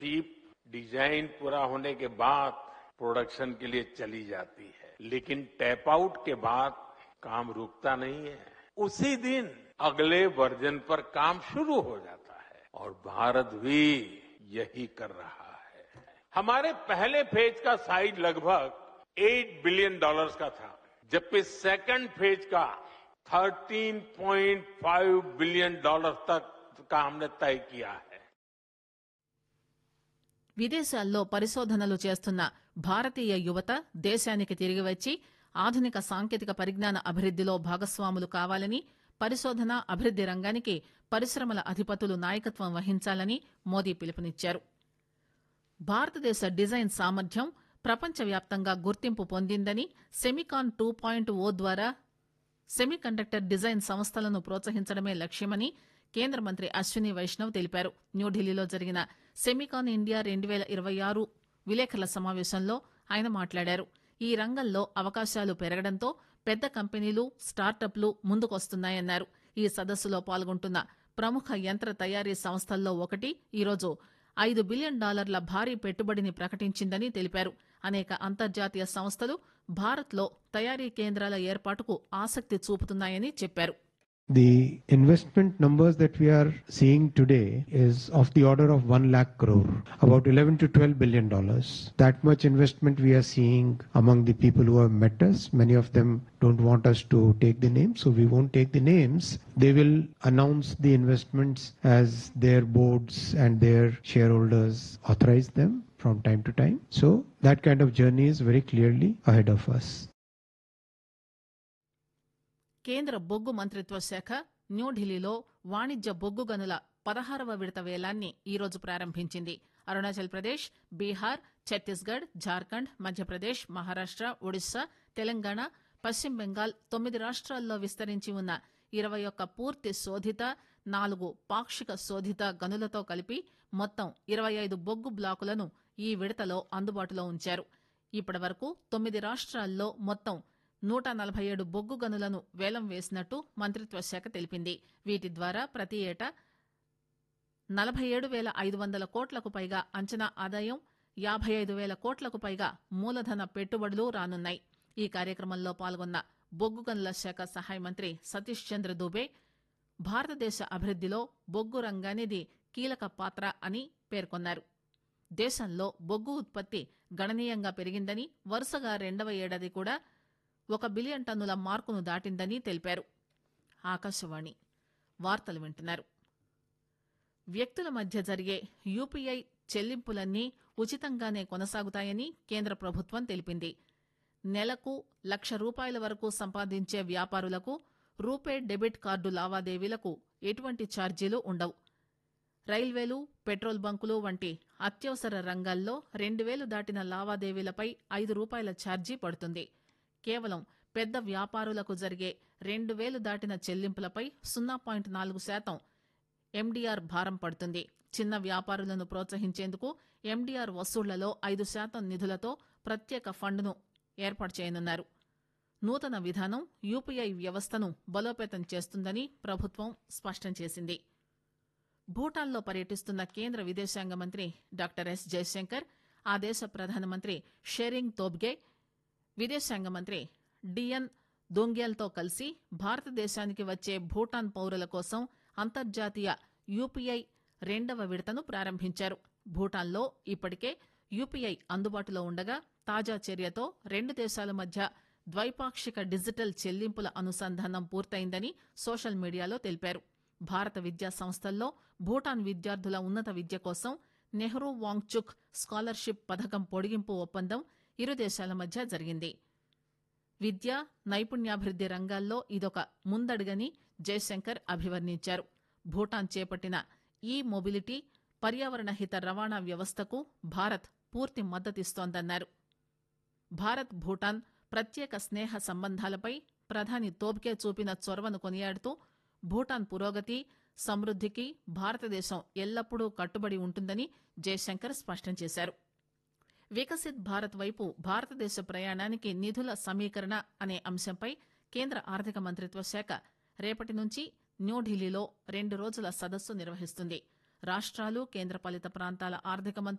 Deep design पूरा होने के बाद प्रोडक्शन के लिए चली जाती है लेकिन टैप आउट के बाद काम रुकता नहीं है उसी दिन अगले वर्जन पर काम शुरू हो जाता है और भारत भी यही कर रहा है हमारे पहले फेज का साइज लगभग 8 बिलियन डॉलर्स का था जबकि सेकंड फेज का 13.5 बिलियन डॉलर तक का हमने तय किया है విదేశాల్లో పరిశోధనలు చేస్తున్న భారతీయ యువత దేశానికి తిరిగి వచ్చి ఆధునిక సాంకేతిక పరిజ్ఞాన అభివృద్దిలో భాగస్వాములు కావాలని పరిశోధన అభివృద్ది రంగానికి పరిశ్రమల అధిపతులు నాయకత్వం వహించాలని మోదీ పిలుపునిచ్చారు భారతదేశ డిజైన్ సామర్థ్యం ప్రపంచవ్యాప్తంగా గుర్తింపు పొందిందని సెమికాన్ టూ పాయింట్ ఓ ద్వారా సెమీకండక్టర్ డిజైన్ సంస్థలను ప్రోత్సహించడమే లక్ష్యమని కేంద్ర మంత్రి అశ్విని వైష్ణవ్ తెలిపారు న్యూఢిల్లీలో జరిగిన సెమికాన్ ఇండియా రెండు వేల ఇరవై ఆరు విలేకరుల సమావేశంలో ఆయన మాట్లాడారు ఈ రంగంలో అవకాశాలు పెరగడంతో పెద్ద కంపెనీలు స్టార్టప్లు ముందుకొస్తున్నాయన్నారు ఈ సదస్సులో పాల్గొంటున్న ప్రముఖ యంత్ర తయారీ సంస్థల్లో ఒకటి ఈరోజు ఐదు బిలియన్ డాలర్ల భారీ పెట్టుబడిని ప్రకటించిందని తెలిపారు అనేక అంతర్జాతీయ సంస్థలు భారత్లో తయారీ కేంద్రాల ఏర్పాటుకు ఆసక్తి చూపుతున్నాయని చెప్పారు The investment numbers that we are seeing today is of the order of 1 lakh crore, about 11 to 12 billion dollars. That much investment we are seeing among the people who have met us. Many of them don't want us to take the names, so we won't take the names. They will announce the investments as their boards and their shareholders authorize them from time to time. So that kind of journey is very clearly ahead of us. కేంద్ర బొగ్గు మంత్రిత్వ శాఖ న్యూఢిల్లీలో వాణిజ్య బొగ్గు గనుల పదహారవ విడత వేలాన్ని ఈరోజు ప్రారంభించింది అరుణాచల్ ప్రదేశ్ బీహార్ ఛత్తీస్గఢ్ జార్ఖండ్ మధ్యప్రదేశ్ మహారాష్ట ఒడిశా తెలంగాణ పశ్చిమ బెంగాల్ తొమ్మిది రాష్ట్రాల్లో విస్తరించి ఉన్న ఇరవై ఒక్క పూర్తి శోధిత నాలుగు పాక్షిక శోధిత గనులతో కలిపి మొత్తం ఇరవై ఐదు బొగ్గు బ్లాకులను ఈ విడతలో అందుబాటులో ఉంచారు ఇప్పటి వరకు తొమ్మిది రాష్ట్రాల్లో మొత్తం నూట నలభై ఏడు బొగ్గు గనులను వేలం వేసినట్టు మంత్రిత్వ శాఖ తెలిపింది వీటి ద్వారా ప్రతి ఏటా నలభై ఏడు వేల ఐదు వందల కోట్లకు పైగా అంచనా ఆదాయం యాభై ఐదు వేల కోట్లకు పైగా మూలధన పెట్టుబడులు రానున్నాయి ఈ కార్యక్రమంలో పాల్గొన్న బొగ్గు గనుల శాఖ సహాయ మంత్రి సతీష్ చంద్ర దూబే భారతదేశ అభివృద్దిలో బొగ్గు రంగానిది కీలక పాత్ర అని పేర్కొన్నారు దేశంలో బొగ్గు ఉత్పత్తి గణనీయంగా పెరిగిందని వరుసగా రెండవ ఏడాది కూడా ఒక బిలియన్ టన్నుల మార్కును దాటిందని తెలిపారు ఆకాశవాణి వార్తలు వింటున్నారు వ్యక్తుల మధ్య జరిగే యూపీఐ చెల్లింపులన్నీ ఉచితంగానే కొనసాగుతాయని కేంద్ర ప్రభుత్వం తెలిపింది నెలకు లక్ష రూపాయల వరకు సంపాదించే వ్యాపారులకు రూపే డెబిట్ కార్డు లావాదేవీలకు ఎటువంటి ఛార్జీలు ఉండవు రైల్వేలు పెట్రోల్ బంకులు వంటి అత్యవసర రంగాల్లో రెండు వేలు దాటిన లావాదేవీలపై ఐదు రూపాయల ఛార్జీ పడుతుంది కేవలం పెద్ద వ్యాపారులకు జరిగే రెండు వేలు దాటిన చెల్లింపులపై సున్నా పాయింట్ నాలుగు శాతం ఎండీఆర్ భారం పడుతుంది చిన్న వ్యాపారులను ప్రోత్సహించేందుకు ఎండీఆర్ వసూళ్లలో ఐదు శాతం నిధులతో ప్రత్యేక ఫండ్ను ఏర్పాటు చేయనున్నారు నూతన విధానం యూపీఐ వ్యవస్థను బలోపేతం చేస్తుందని ప్రభుత్వం స్పష్టం చేసింది భూటాన్లో పర్యటిస్తున్న కేంద్ర విదేశాంగ మంత్రి డాక్టర్ ఎస్ జయశంకర్ ఆ దేశ ప్రధానమంత్రి షెరింగ్ తోబ్గే విదేశాంగ మంత్రి డిఎన్ దొంగ్యాల్తో కలిసి భారతదేశానికి వచ్చే భూటాన్ పౌరుల కోసం అంతర్జాతీయ యూపీఐ రెండవ విడతను ప్రారంభించారు భూటాన్లో ఇప్పటికే యూపీఐ అందుబాటులో ఉండగా తాజా చర్యతో రెండు దేశాల మధ్య ద్వైపాక్షిక డిజిటల్ చెల్లింపుల అనుసంధానం పూర్తయిందని సోషల్ మీడియాలో తెలిపారు భారత విద్యా సంస్థల్లో భూటాన్ విద్యార్థుల ఉన్నత విద్య కోసం నెహ్రూ వాంగ్చుక్ స్కాలర్షిప్ పథకం పొడిగింపు ఒప్పందం ఇరు దేశాల మధ్య జరిగింది విద్య నైపుణ్యాభివృద్ది రంగాల్లో ఇదొక ముందడుగని జయశంకర్ అభివర్ణించారు భూటాన్ చేపట్టిన ఈ మొబిలిటీ పర్యావరణ హిత రవాణా వ్యవస్థకు భారత్ పూర్తి మద్దతిస్తోందన్నారు భారత్ భూటాన్ ప్రత్యేక స్నేహ సంబంధాలపై ప్రధాని తోబ్కే చూపిన చొరవను కొనియాడుతూ భూటాన్ పురోగతి సమృద్దికి భారతదేశం ఎల్లప్పుడూ కట్టుబడి ఉంటుందని జయశంకర్ స్పష్టం చేశారు వికసిత్ భారత్ వైపు భారతదేశ ప్రయాణానికి నిధుల సమీకరణ అనే అంశంపై కేంద్ర ఆర్థిక మంత్రిత్వ శాఖ రేపటి నుంచి న్యూఢిల్లీలో రెండు రోజుల సదస్సు నిర్వహిస్తుంది రాష్ట్రాలు కేంద్రపాలిత ప్రాంతాల ఆర్థిక మంత్రులు